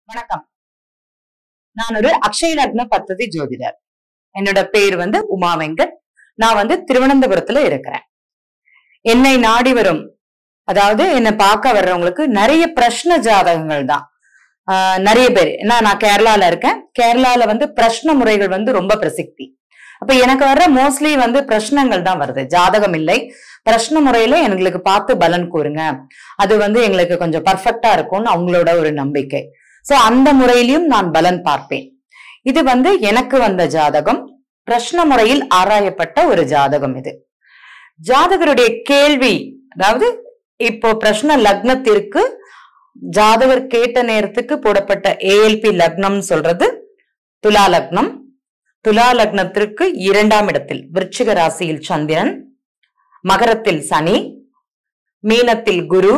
வணக்கம் நான் ஒரு அக்ஷய லக்ன பத்ததி ஜோதிடர் என்னோட பேர் வந்து உமா வெங்கட் நான் வந்து திருவனந்தபுரத்துல இருக்கிறேன் என்னை நாடி வரும் அதாவது என்னை பார்க்க வர்றவங்களுக்கு நிறைய பிரஷ்ன ஜாதகங்கள் தான் ஆஹ் நிறைய பேர் ஏன்னா நான் கேரளால இருக்கேன் கேரளால வந்து பிரஷ்ன முறைகள் வந்து ரொம்ப பிரசித்தி அப்ப எனக்கு வர்ற மோஸ்ட்லி வந்து பிரஷ்னங்கள் தான் வருது ஜாதகம் இல்லை பிரஷ்ன முறையில எங்களுக்கு பார்த்து பலன் கூறுங்க அது வந்து எங்களுக்கு கொஞ்சம் பர்ஃபெக்டா இருக்கும்னு அவங்களோட ஒரு நம்பிக்கை சோ அந்த முறையிலும் நான் பலன் பார்ப்பேன் இது வந்து எனக்கு வந்த ஜாதகம் பிரஷ்ன முறையில் ஆராயப்பட்ட ஒரு ஜாதகம் இது ஜாதகருடைய கேள்வி அதாவது இப்போ பிரஷ்ன லக்னத்திற்கு ஜாதகர் கேட்ட நேரத்துக்கு போடப்பட்ட ஏஎல்பி லக்னம் சொல்றது துலா லக்னம் துலா லக்னத்திற்கு இரண்டாம் இடத்தில் விருச்சிக ராசியில் சந்திரன் மகரத்தில் சனி மீனத்தில் குரு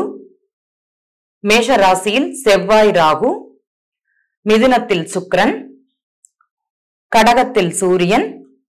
மேஷ ராசியில் செவ்வாய் ராகு மிதுனத்தில் சுக்கிரன் கடகத்தில் சூரியன்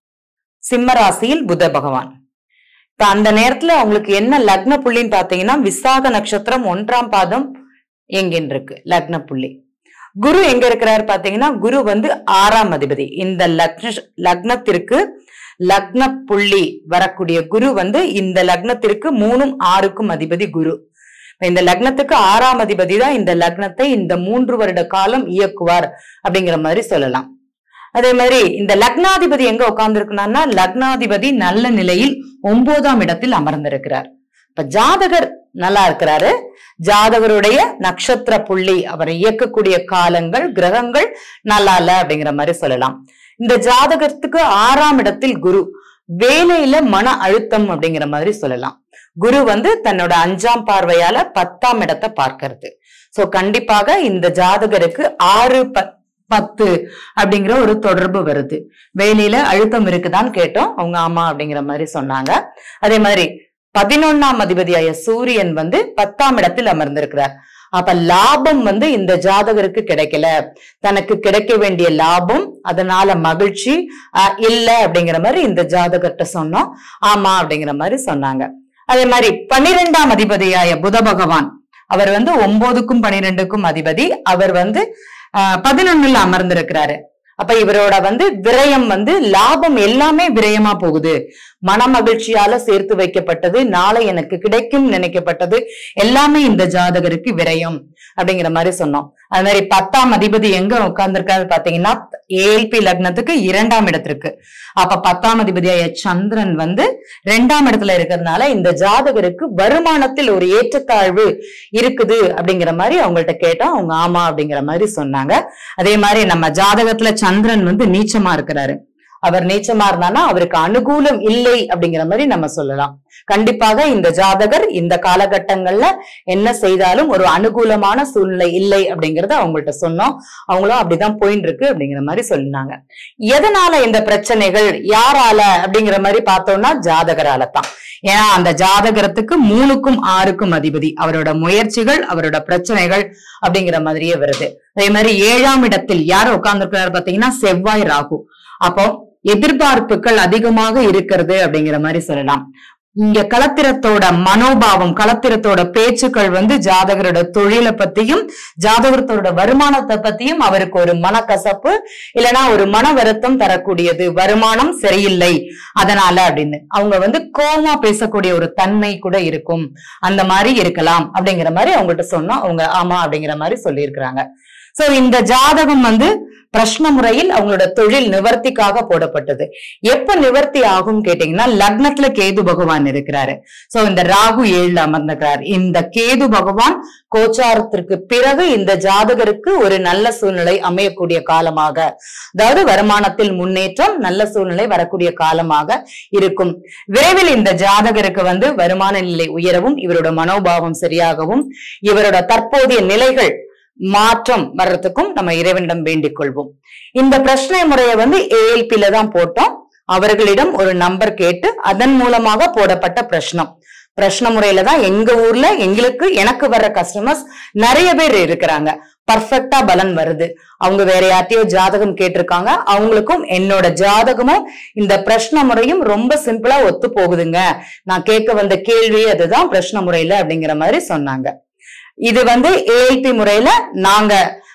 சிம்ம ராசியில் புத பகவான் இப்ப அந்த நேரத்துல அவங்களுக்கு என்ன லக்ன புள்ளின்னு பாத்தீங்கன்னா விசாக நட்சத்திரம் ஒன்றாம் பாதம் எங்கின்னு இருக்கு லக்ன புள்ளி குரு எங்க இருக்கிறாரு பாத்தீங்கன்னா குரு வந்து ஆறாம் அதிபதி இந்த லக்ன லக்னத்திற்கு லக்ன புள்ளி வரக்கூடிய குரு வந்து இந்த லக்னத்திற்கு மூணும் ஆறுக்கும் அதிபதி குரு இப்ப இந்த லக்னத்துக்கு ஆறாம் அதிபதி தான் இந்த லக்னத்தை இந்த மூன்று வருட காலம் இயக்குவார் அப்படிங்கிற மாதிரி சொல்லலாம் அதே மாதிரி இந்த லக்னாதிபதி எங்க உட்கார்ந்துருக்கணும்னா லக்னாதிபதி நல்ல நிலையில் ஒன்பதாம் இடத்தில் அமர்ந்திருக்கிறார் இப்ப ஜாதகர் நல்லா இருக்கிறாரு ஜாதகருடைய நட்சத்திர புள்ளி அவரை இயக்கக்கூடிய காலங்கள் கிரகங்கள் நல்லா இல்ல அப்படிங்கிற மாதிரி சொல்லலாம் இந்த ஜாதகத்துக்கு ஆறாம் இடத்தில் குரு வேலையில மன அழுத்தம் அப்படிங்கிற மாதிரி சொல்லலாம் குரு வந்து தன்னோட அஞ்சாம் பார்வையால பத்தாம் இடத்தை பார்க்கிறது சோ கண்டிப்பாக இந்த ஜாதகருக்கு ஆறு ப- பத்து அப்படிங்கிற ஒரு தொடர்பு வருது வேலையில அழுத்தம் இருக்குதான்னு கேட்டோம் அவங்க ஆமா அப்படிங்கிற மாதிரி சொன்னாங்க அதே மாதிரி பதினொன்னாம் அதிபதியாய சூரியன் வந்து பத்தாம் இடத்தில் அமர்ந்திருக்கிறார் அப்ப லாபம் வந்து இந்த ஜாதகருக்கு கிடைக்கல தனக்கு கிடைக்க வேண்டிய லாபம் அதனால மகிழ்ச்சி ஆஹ் இல்ல அப்படிங்கிற மாதிரி இந்த ஜாதகர்கிட்ட சொன்னோம் ஆமா அப்படிங்கிற மாதிரி சொன்னாங்க அதே மாதிரி பன்னிரெண்டாம் அதிபதியாய புத பகவான் அவர் வந்து ஒன்பதுக்கும் பனிரெண்டுக்கும் அதிபதி அவர் வந்து ஆஹ் பதினொன்னுல அமர்ந்திருக்கிறாரு அப்ப இவரோட வந்து விரயம் வந்து லாபம் எல்லாமே விரயமா போகுது மன மகிழ்ச்சியால சேர்த்து வைக்கப்பட்டது நாளை எனக்கு கிடைக்கும் நினைக்கப்பட்டது எல்லாமே இந்த ஜாதகருக்கு விரயம் அப்படிங்கிற மாதிரி சொன்னோம் அது மாதிரி பத்தாம் அதிபதி எங்க உட்கார்ந்திருக்காரு பாத்தீங்கன்னா ஏஎல்பி லக்னத்துக்கு இரண்டாம் இடத்திற்கு அப்ப பத்தாம் அதிபதியாய சந்திரன் வந்து ரெண்டாம் இடத்துல இருக்கிறதுனால இந்த ஜாதகருக்கு வருமானத்தில் ஒரு ஏற்றத்தாழ்வு இருக்குது அப்படிங்கிற மாதிரி அவங்கள்ட்ட கேட்டோம் அவங்க ஆமா அப்படிங்கிற மாதிரி சொன்னாங்க அதே மாதிரி நம்ம ஜாதகத்துல சந்திரன் வந்து நீச்சமா இருக்கிறாரு அவர் நீச்சமா இருந்தானா அவருக்கு அனுகூலம் இல்லை அப்படிங்கிற மாதிரி நம்ம சொல்லலாம் கண்டிப்பாக இந்த ஜாதகர் இந்த காலகட்டங்கள்ல என்ன செய்தாலும் ஒரு அனுகூலமான சூழ்நிலை இல்லை அப்படிங்கறத அவங்கள்ட்ட சொன்னோம் அவங்களும் அப்படிதான் போயின்னு இருக்கு அப்படிங்கிற மாதிரி சொன்னாங்க எதனால இந்த பிரச்சனைகள் யாரால அப்படிங்கிற மாதிரி பார்த்தோம்னா ஜாதகரால தான் ஏன்னா அந்த ஜாதகரத்துக்கு மூணுக்கும் ஆறுக்கும் அதிபதி அவரோட முயற்சிகள் அவரோட பிரச்சனைகள் அப்படிங்கிற மாதிரியே வருது அதே மாதிரி ஏழாம் இடத்தில் யார் உட்கார்ந்துருக்கிறார் பாத்தீங்கன்னா செவ்வாய் ராகு அப்போ எதிர்பார்ப்புகள் அதிகமாக இருக்கிறது அப்படிங்கிற மாதிரி சொல்லலாம் இங்க களத்திரத்தோட மனோபாவம் களத்திரத்தோட பேச்சுக்கள் வந்து ஜாதகரோட தொழிலை பத்தியும் ஜாதகத்தோட வருமானத்தை பத்தியும் அவருக்கு ஒரு மனக்கசப்பு இல்லைன்னா ஒரு மன வருத்தம் தரக்கூடியது வருமானம் சரியில்லை அதனால அப்படின்னு அவங்க வந்து கோமா பேசக்கூடிய ஒரு தன்மை கூட இருக்கும் அந்த மாதிரி இருக்கலாம் அப்படிங்கிற மாதிரி அவங்ககிட்ட சொன்னோம் அவங்க ஆமா அப்படிங்கிற மாதிரி சொல்லியிருக்கிறாங்க சோ இந்த ஜாதகம் வந்து பிரஷ்ன முறையில் அவங்களோட தொழில் நிவர்த்திக்காக போடப்பட்டது எப்ப நிவர்த்தி ஆகும் கேட்டீங்கன்னா லக்னத்துல கேது பகவான் இருக்கிறாரு சோ இந்த ராகு ஏழுல அமர்ந்திருக்கிறார் இந்த கேது பகவான் கோச்சாரத்திற்கு பிறகு இந்த ஜாதகருக்கு ஒரு நல்ல சூழ்நிலை அமையக்கூடிய காலமாக அதாவது வருமானத்தில் முன்னேற்றம் நல்ல சூழ்நிலை வரக்கூடிய காலமாக இருக்கும் விரைவில் இந்த ஜாதகருக்கு வந்து வருமான நிலை உயரவும் இவரோட மனோபாவம் சரியாகவும் இவரோட தற்போதைய நிலைகள் மாற்றம் வர்றதுக்கும் நம்ம இறைவனிடம் வேண்டிக் கொள்வோம் இந்த பிரச்சனை முறையை வந்து ஏஎல்பில தான் போட்டோம் அவர்களிடம் ஒரு நம்பர் கேட்டு அதன் மூலமாக போடப்பட்ட பிரச்சனம் பிரச்சனை முறையில தான் எங்க ஊர்ல எங்களுக்கு எனக்கு வர்ற கஸ்டமர்ஸ் நிறைய பேர் இருக்கிறாங்க பர்ஃபெக்டா பலன் வருது அவங்க வேற யார்ட்டையோ ஜாதகம் கேட்டிருக்காங்க அவங்களுக்கும் என்னோட ஜாதகமும் இந்த பிரச்சனை முறையும் ரொம்ப சிம்பிளா ஒத்து போகுதுங்க நான் கேட்க வந்த கேள்வி அதுதான் பிரச்சனை முறையில அப்படிங்கிற மாதிரி சொன்னாங்க இது வந்து ஏஐபி முறையில நாங்க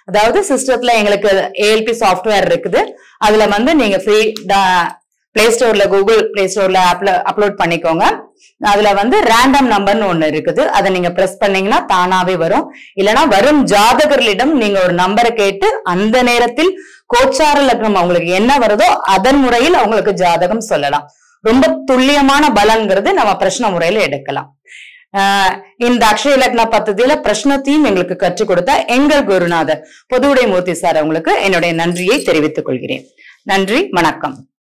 அதாவது சிஸ்டத்துல எங்களுக்கு ஏஎல்பி சாஃப்ட்வேர் இருக்குது அதுல வந்து நீங்க ஃப்ரீ பிளே ஸ்டோர்ல கூகுள் பிளே ஸ்டோர்ல ஆப்ல அப்லோட் பண்ணிக்கோங்க அதுல வந்து ரேண்டம் நம்பர்னு ஒண்ணு இருக்குது அதை நீங்க பிரஸ் பண்ணீங்கன்னா தானாவே வரும் இல்லைன்னா வரும் ஜாதகர்களிடம் நீங்க ஒரு நம்பரை கேட்டு அந்த நேரத்தில் கோச்சார லக்னம் அவங்களுக்கு என்ன வருதோ அதன் முறையில் அவங்களுக்கு ஜாதகம் சொல்லலாம் ரொம்ப துல்லியமான பலன்கிறது நம்ம பிரச்சனை முறையில எடுக்கலாம் ஆஹ் இந்த அக்ஷய லக்ன பദ്ധதியில பிரச்சனத்தையும் எங்களுக்கு கற்றுக் கொடுத்த எங்கள் குருநாதர் பொதுவுடை மூர்த்தி சார் அவங்களுக்கு என்னுடைய நன்றியை தெரிவித்துக் கொள்கிறேன் நன்றி வணக்கம்